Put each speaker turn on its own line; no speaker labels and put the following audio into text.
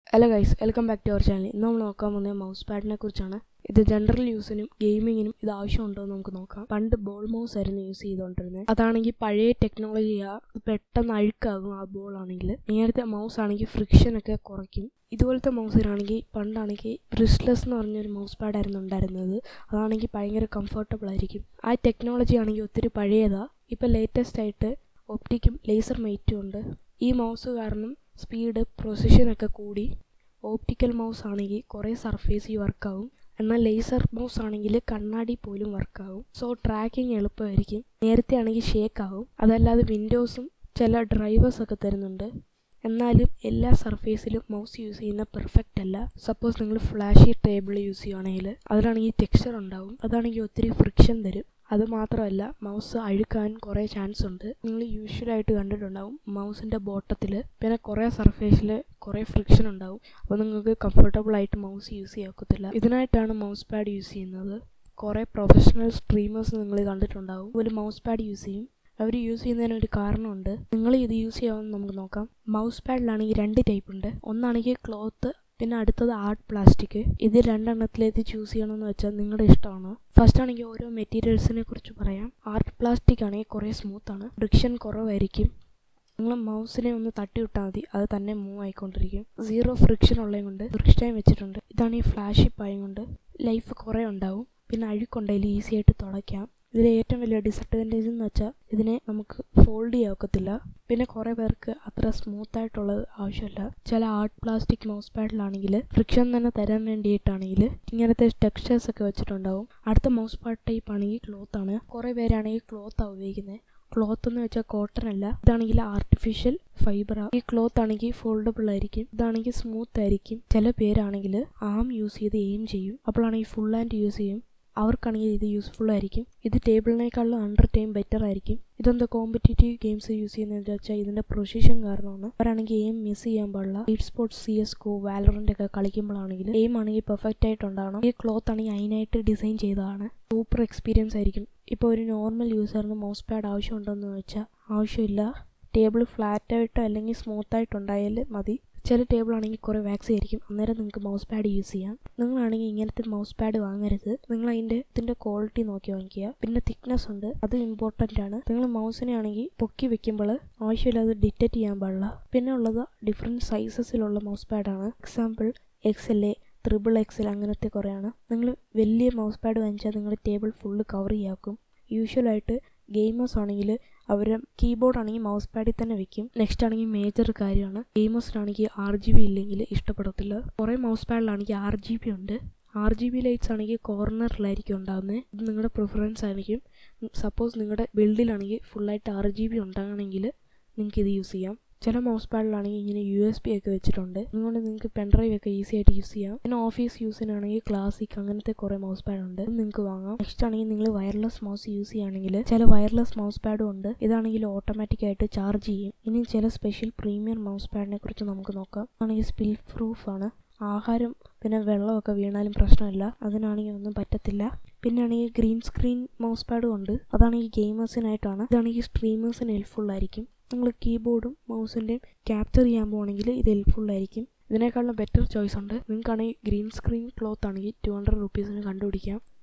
hello guys welcome back to our channel ഇന്ന് നമ്മൾ നോക്കാൻ പോകുന്നത് മൗസ് പാഡിനെ കുറിച്ചാണ് ഇത് ജനറൽ യൂസിനും ഗെയിമിങ്ങിനും ഇത് ആവശ്യമുണ്ടോ എന്ന് നമുക്ക് നോക്കാം പണ്ട് ബോൾ മൗസ് ആയിരുന്നു യൂസ് ചെയ്തുകൊണ്ടിരുന്നത് അതാണെങ്കിൽ പഴയ ടെക്നോളജിയാ പെട്ടെന്ന് അഴുക്കാകും ആ ബോൾ ആണെങ്കിൽ നേരത്തെ മൗസ് ആണെങ്കിൽ ഫ്രിക്ഷൻ ഒക്കെ കുറയ്ക്കും ഇതുപോലത്തെ മൗസിനാണെങ്കിൽ പണ്ടാണെങ്കിൽ ബ്രിസ്ലെസ് എന്ന് പറഞ്ഞൊരു മൗസ് പാഡായിരുന്നു ഉണ്ടായിരുന്നത് അതാണെങ്കിൽ ഭയങ്കര കംഫർട്ടബിൾ ആയിരിക്കും ആ ടെക്നോളജി ആണെങ്കിൽ ഒത്തിരി പഴയതാ ഇപ്പോൾ ലേറ്റസ്റ്റ് ആയിട്ട് ഒപ്റ്റിക്കും ലേസർ മൈറ്റും ഉണ്ട് ഈ മൗസ് കാരണം സ്പീഡ് പ്രൊസിഷനൊക്കെ കൂടി ഓപ്റ്റിക്കൽ മൗസ് ആണെങ്കിൽ കുറേ സർഫേസിൽ വർക്കാവും എന്നാൽ ലേസർ മൗസ് ആണെങ്കിൽ കണ്ണാടി പോലും വർക്കാവും സോ ട്രാക്കിംഗ് എളുപ്പമായിരിക്കും നേരത്തെ ആണെങ്കിൽ ഷേക്ക് ആവും അതല്ലാതെ വിൻഡോസും ചില ഡ്രൈവേഴ്സ് ഒക്കെ തരുന്നുണ്ട് എന്നാലും എല്ലാ സർഫേസിലും മൗസ് യൂസ് ചെയ്യുന്ന പെർഫെക്റ്റ് അല്ല സപ്പോസ് നിങ്ങൾ ഫ്ലാഷി ടേബിൾ യൂസ് ചെയ്യുകയാണെങ്കിൽ അതിലാണെങ്കിൽ ടെക്സ്ചർ ഉണ്ടാവും അതാണെങ്കിൽ ഒത്തിരി ഫ്രിക്ഷൻ തരും അത് മാത്രമല്ല മൗസ് അഴുക്കാൻ കുറേ ചാൻസ് ഉണ്ട് നിങ്ങൾ യൂഷ്വലായിട്ട് കണ്ടിട്ടുണ്ടാവും മൗസിൻ്റെ ബോട്ടത്തിൽ പിന്നെ കുറേ സർഫേസിൽ കുറേ ഫ്രിക്ഷൻ ഉണ്ടാവും അപ്പോൾ നിങ്ങൾക്ക് കംഫർട്ടബിൾ ആയിട്ട് മൗസ് യൂസ് ചെയ്യാൻ ഒക്കത്തില്ല ഇതിനായിട്ടാണ് മൗസ് പാഡ് യൂസ് ചെയ്യുന്നത് കുറേ പ്രൊഫഷണൽ സ്ട്രീമേഴ്സ് നിങ്ങൾ കണ്ടിട്ടുണ്ടാവും ഒരു മൗസ് പാഡ് യൂസ് ചെയ്യും അവർ യൂസ് ചെയ്യുന്നതിന് ഒരു കാരണമുണ്ട് നിങ്ങൾ ഇത് യൂസ് ചെയ്യാമെന്ന് നമുക്ക് നോക്കാം മൗസ് പാഡിലാണെങ്കിൽ രണ്ട് ടൈപ്പ് ഉണ്ട് ഒന്നാണെങ്കിൽ ക്ലോത്ത് പിന്നെ അടുത്തത് ആർട്ട് പ്ലാസ്റ്റിക് ഇത് രണ്ടെണ്ണത്തിലേക്ക് ചൂസ് ചെയ്യണമെന്ന് വെച്ചാൽ നിങ്ങളുടെ ഇഷ്ടമാണ് ഫസ്റ്റ് ആണെങ്കിൽ ഓരോ മെറ്റീരിയൽസിനെ കുറിച്ച് പറയാം ആർട്ട് പ്ലാസ്റ്റിക് ആണെങ്കിൽ കുറേ സ്മൂത്ത് ആണ് ഫ്രിക്ഷൻ കുറവായിരിക്കും നിങ്ങൾ മൗസിനെ ഒന്ന് തട്ടി വിട്ടാൽ മതി അത് തന്നെ മൂവ് ആയിക്കൊണ്ടിരിക്കും സീറോ ഫ്രിക്ഷൻ ഉള്ളത് കൊണ്ട് ഫ്രിക്ഷൻ വെച്ചിട്ടുണ്ട് ഇതാണ് ഈ ഫ്ലാഷിപ്പ് ആയത് കൊണ്ട് ലൈഫ് കുറേ ഉണ്ടാവും പിന്നെ അഴുക്കുണ്ടെങ്കിൽ ഈസി ആയിട്ട് തുടയ്ക്കാം ഇതിലെ ഏറ്റവും വലിയ ഡിസഡ്വാൻറ്റേജ് എന്ന് വെച്ചാൽ ഇതിനെ നമുക്ക് ഫോൾഡ് ചെയ്യാൻ ഒക്കത്തില്ല പിന്നെ കുറേ പേർക്ക് അത്ര സ്മൂത്ത് ആയിട്ടുള്ളത് ആവശ്യമില്ല ചില ആർട്ട് പ്ലാസ്റ്റിക് മൗസ് പാഡിലാണെങ്കിൽ ഫ്രിക്ഷൻ തന്നെ തരാൻ വേണ്ടിയിട്ടാണെങ്കിൽ ഇങ്ങനത്തെ ടെക്സ്ചേഴ്സ് ഒക്കെ വെച്ചിട്ടുണ്ടാവും അടുത്ത മൗസ് പാഡ് ടൈപ്പ് ആണെങ്കിൽ ക്ലോത്ത് ആണ് കുറേ പേരാണെങ്കിൽ ക്ലോത്ത് ആണ് ഉപയോഗിക്കുന്നത് ക്ലോത്ത് എന്ന് വെച്ചാൽ കോട്ടൺ അല്ല ഇതാണെങ്കിൽ ആർട്ടിഫിഷ്യൽ ഫൈബർ ഈ ക്ലോത്ത് ആണെങ്കിൽ ഫോൾഡബിൾ ആയിരിക്കും ഇതാണെങ്കിൽ സ്മൂത്ത് ആയിരിക്കും ചില പേരാണെങ്കിൽ ആം യൂസ് ചെയ്ത് എയിം ചെയ്യും അപ്പോഴാണെങ്കിൽ ഫുൾ ഹാൻഡ് യൂസ് ചെയ്യും അവർക്കാണെങ്കിൽ ഇത് യൂസ്ഫുൾ ആയിരിക്കും ഇത് ടേബിളിനേക്കാളും ഹൺഡ്രഡ് ടൈം ബെറ്റർ ആയിരിക്കും ഇതെന്താ കോമ്പറ്റേറ്റീവ് ഗെയിംസ് യൂസ് ചെയ്യുന്നതെന്ന് വെച്ചാൽ ഇതിൻ്റെ പ്രൊസിഷൻ കാരണമാണ് അവരാണെങ്കിൽ എയിം മിസ് ചെയ്യാൻ പാടില്ല esports C S GO Valorant ഒക്കെ കളിക്കുമ്പോഴാണെങ്കിൽ എയിം ആണെങ്കിൽ പെർഫെക്റ്റ് ആയിട്ടുണ്ടാകണം ഈ ക്ലോത്ത് ആണെങ്കിൽ അതിനായിട്ട് ഡിസൈൻ ചെയ്തതാണ് സൂപ്പർ എക്സ്പീരിയൻസ് ആയിരിക്കും ഇപ്പോൾ ഒരു നോർമൽ യൂസറിന് മൗസ് പാഡ് ആവശ്യമുണ്ടെന്ന് വെച്ചാൽ ആവശ്യമില്ല ടേബിൾ ഫ്ലാറ്റ് ആയിട്ടോ അല്ലെങ്കിൽ സ്മൂത്ത് ആയിട്ടുണ്ടായാൽ മതി ചില ടേബിൾ ആണെങ്കിൽ കുറേ വാക്സ് ആയിരിക്കും അന്നേരം നിങ്ങൾക്ക് മൗസ് പാഡ് യൂസ് ചെയ്യാം നിങ്ങളാണെങ്കിൽ ഇങ്ങനത്തെ മൗസ് പാഡ് വാങ്ങരുത് നിങ്ങൾ അതിൻ്റെ ഇതിൻ്റെ ക്വാളിറ്റി നോക്കി വാങ്ങിക്കുക പിന്നെ തിക്നെസ് ഉണ്ട് അത് ഇമ്പോർട്ടൻ്റ് ആണ് നിങ്ങൾ മൗസിനെ ആണെങ്കിൽ പൊക്കി വെക്കുമ്പോൾ ആവശ്യമില്ലാതെ ഡിറ്റക്റ്റ് ചെയ്യാൻ പാടില്ല പിന്നെ ഉള്ളത് ഡിഫറെൻറ്റ് സൈസസിലുള്ള മൗസ് പാഡാണ് example X L a triple XL അങ്ങനത്തെ കുറേയാണ് നിങ്ങൾ വലിയ മൗസ് പാഡ് വാങ്ങിച്ചാൽ നിങ്ങൾ ടേബിൾ ഫുള്ള് കവർ ചെയ്യാക്കും യൂഷ്വലായിട്ട് ഗെയിമേഴ്സ് ആണെങ്കിൽ അവർ കീബോർഡ് ആണെങ്കിൽ മൗസ് പാഡിൽ തന്നെ വെക്കും നെക്സ്റ്റ് ആണെങ്കിൽ മേജർ കാര്യമാണ് ഗെയിമേഴ്സിനാണെങ്കിൽ ആർ ജി ബി ഇല്ലെങ്കിൽ ഇഷ്ടപ്പെടത്തില്ല കുറേ മൗസ് പാഡിലാണെങ്കിൽ ആർ ജി ബി ഉണ്ട് ആർ ജി ബി ലൈറ്റ്സ് ആണെങ്കിൽ കോർണറിലായിരിക്കും ഉണ്ടാകുന്നത് ഇത് നിങ്ങളുടെ പ്രിഫറൻസ് ആയിരിക്കും സപ്പോസ് നിങ്ങളുടെ ബിൽഡിലാണെങ്കിൽ ഫുള്ളായിട്ട് ആർ ജി ബി ഉണ്ടാകണമെങ്കിൽ നിങ്ങൾക്ക് ഇത് യൂസ് ചെയ്യാം ചില മൗസ് പാഡിലാണെങ്കിൽ ഇങ്ങനെ യു എസ് ബി ഒക്കെ വെച്ചിട്ടുണ്ട് അതുകൊണ്ട് നിങ്ങൾക്ക് പെൻഡ്രൈവ് ഒക്കെ ഈസി ആയിട്ട് യൂസ് ചെയ്യാം പിന്നെ ഓഫീസ് യൂസിനാണെങ്കിൽ ക്ലാസിക് അങ്ങനത്തെ കുറേ മൗസ് പാഡ് ഉണ്ട് നിങ്ങൾക്ക് വാങ്ങാം നെക്സ്റ്റ് ആണെങ്കിൽ നിങ്ങൾ വയർലെസ് മൗസ് യൂസ് ചെയ്യുകയാണെങ്കിൽ ചില വയർലെസ് മൗസ് പാഡും ഉണ്ട് ഇതാണെങ്കിൽ ഓട്ടോമാറ്റിക് ആയിട്ട് ചാർജ് ചെയ്യും ഇനി ചില സ്പെഷ്യൽ പ്രീമിയം മൗസ് പാഡിനെ കുറിച്ച് നമുക്ക് നോക്കാം ആണെങ്കിൽ സ്പിൽ പ്രൂഫ് ആണ് ആഹാരം പിന്നെ വെള്ളമൊക്കെ വീണാലും പ്രശ്നമില്ല അതിനാണെങ്കിൽ ഒന്നും പറ്റത്തില്ല പിന്നെ ആണെങ്കിൽ ഗ്രീൻ സ്ക്രീൻ മൗസ് പാഡും ഉണ്ട് അതാണെങ്കിൽ ഗെയിമേഴ്സിനായിട്ടാണ് ഇതാണെങ്കിൽ സ്ട്രീമേഴ്സിന് ഹെൽപ്ഫുൾ ആയിരിക്കും നിങ്ങൾ കീബോർഡും മൗസിൻ്റെയും ക്യാപ്ചർ ചെയ്യാൻ പോകണമെങ്കിൽ ഇത് ഹെൽപ്ഫുൾ ആയിരിക്കും ഇതിനേക്കാളും ബെറ്റർ ചോയ്സ് ഉണ്ട് നിങ്ങൾക്കാണെങ്കിൽ ഗ്രീൻ സ്ക്രീൻ ക്ലോത്ത് ആണെങ്കിൽ ടു ഹൺഡ്രഡ് റുപ്പീസിന് കണ്ടുപിടിക്കാം